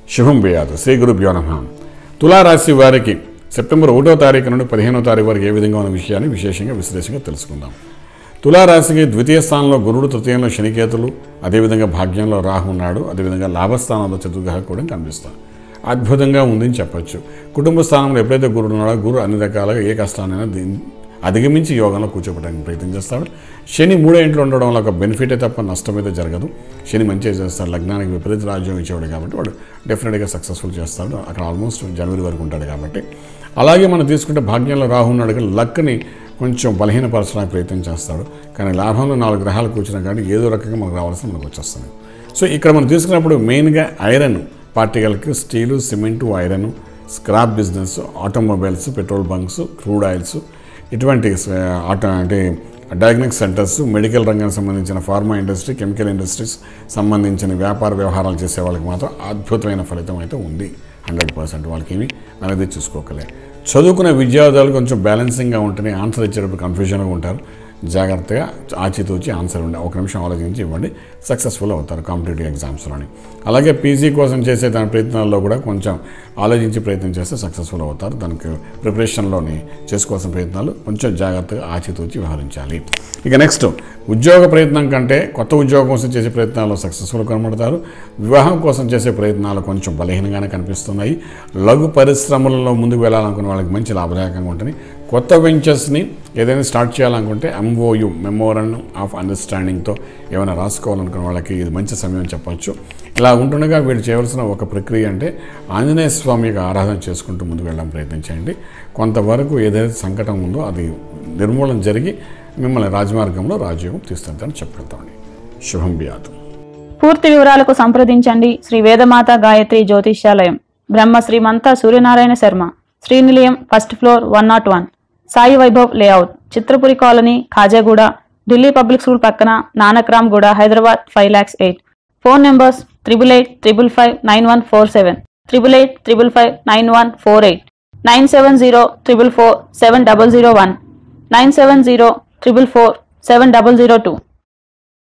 శుభం వేయాదు శ్రీ గురుభ్యో నమ తులారాశి వారికి సెప్టెంబర్ ఒకటో తారీఖు నుండి పదిహేనో తారీఖు వరకు ఏ విధంగా ఉన్న విషయాన్ని విశేషంగా విశ్లేషంగా తెలుసుకుందాం తులారాశికి ద్వితీయ స్థానంలో గురుడు తృతీయంలో శనికేతులు అదేవిధంగా భాగ్యంలో రాహు ఉన్నాడు అదేవిధంగా లాభస్థానంలో చతుర్గ్రహ కూడా కనిపిస్తాయి అద్భుతంగా ఉందని చెప్పొచ్చు కుటుంబ స్థానంలో ఎప్పుడైతే గురుడు ఉన్నాడో గురు అన్ని రకాలుగా ఏ కష్టాన్నైనా దీన్ని అధిగమించి యోగంలో కూర్చోబెట్టడానికి ప్రయత్నం చేస్తాడు శని మూడో ఇంట్లో ఉండడం వల్ల ఒక బెనిఫిటే తప్ప నష్టం అయితే జరగదు శని మంచిగా చేస్తాడు లగ్నానికి విపరీత రాజ్యం ఇచ్చేవాడు కాబట్టి వాడు డెఫినెట్గా సక్సెస్ఫుల్ చేస్తాడు అక్కడ ఆల్మోస్ట్ జనవరి వరకు ఉంటాడు కాబట్టి అలాగే మనం తీసుకుంటే భాగ్యంలో రాహు ఉన్నాడు కానీ లక్ని కొంచెం బలహీనపరచడానికి ప్రయత్నం చేస్తాడు కానీ లాభంలో నాలుగు గ్రహాలు కూర్చున్నా కానీ ఏదో రకంగా మనకు రావాల్సిన మనకు వచ్చేస్తుంది సో ఇక్కడ మనం తీసుకున్నప్పుడు మెయిన్గా ఐరన్ పార్టికల్కి steel cement iron scrap business automobiles petrol bunks crude oils ఇటువంటి స- ఆటో అంటే డయాగ్నిక్ సెంటర్స్ మెడికల్ రంగానికి సంబంధించిన ఫార్మా ఇండస్ట్రీ కెమికల్ ఇండస్ట్రీస్ సంబంధించిన వ్యాపార వ్యవహారాలు చేసే వాళ్ళకి మాత్రం అద్భుతమైన ఫలితం అయితే ఉంది హండ్రెడ్ పర్సెంట్ వాళ్ళకి ఏమి అనేది చూసుకోకలే చదువుకునే విద్యార్థులు కొంచెం బ్యాలెన్సింగ్గా ఉంటేనే ఆన్సర్ ఇచ్చేటప్పుడు కన్ఫ్యూజన్గా ఉంటారు జాగ్రత్తగా ఆచితూచి ఆన్సర్ ఉండే ఒక నిమిషం ఆలోచించి ఇవ్వండి సక్సెస్ఫుల్ అవుతారు కాంపిటేటివ్ ఎగ్జామ్స్లోని అలాగే పీజీ కోసం చేసే దాని ప్రయత్నాల్లో కూడా కొంచెం ఆలోచించి ప్రయత్నం చేస్తే సక్సెస్ఫుల్ అవుతారు దానికి ప్రిపరేషన్లోని చేసుకోవాల్సిన ప్రయత్నాలు కొంచెం జాగ్రత్తగా ఆచితూచి వ్యవహరించాలి ఇక నెక్స్ట్ ఉద్యోగ ప్రయత్నం కంటే కొత్త ఉద్యోగం కోసం చేసే ప్రయత్నాల్లో సక్సెస్ఫుల్ కనబడతారు వివాహం కోసం చేసే ప్రయత్నాలు కొంచెం బలహీనంగానే కనిపిస్తున్నాయి లఘు పరిశ్రమలలో ముందుకు వెళ్ళాలనుకునే వాళ్ళకి మంచి లాభదాయకంగా ఉంటుంది కొత్త వెంచర్స్ని ఏదైనా స్టార్ట్ చేయాలనుకుంటే ఎంఓయు మెమోరండం ఆఫ్ అండర్స్టాండింగ్తో ఏమైనా రాసుకోవాలనుకున్న వాళ్ళకి ఇది మంచి సమయం చెప్పొచ్చు ఇలా ఉంటుండగా వీళ్ళు చేయవలసిన ఒక ప్రక్రియ అంటే ఆంజనేయ స్వామి యొక్క ఆరాధన చేసుకుంటూ ముందుకు వెళ్ళడం ప్రయత్నించండి కొంతవరకు ఏదైతే సంకటం ఉందో అది నిర్మూలన జరిగి మిమ్మల్ని రాజమార్గంలో రాజయోగం తీసుకుంటారని చెప్పగలుగుతామండి శుభం బియాదు పూర్తి వివరాలకు సంప్రదించండి Shri Vedamata Gayatri Jyotishyalayam Brahma Shrimanta Suryanarayana Sharma Srinilayam first floor one not one Sai Vaibhav layout Chitrapuri colony Khajaguda Delhi public school పక్కన Nanakramguda Hyderabad five lakhs eight phone numbers triple eight triple five nine one four seven triple eight triple five nine one four eight nine seven zero triple four seven double zero one nine seven zero triple four seven double zero two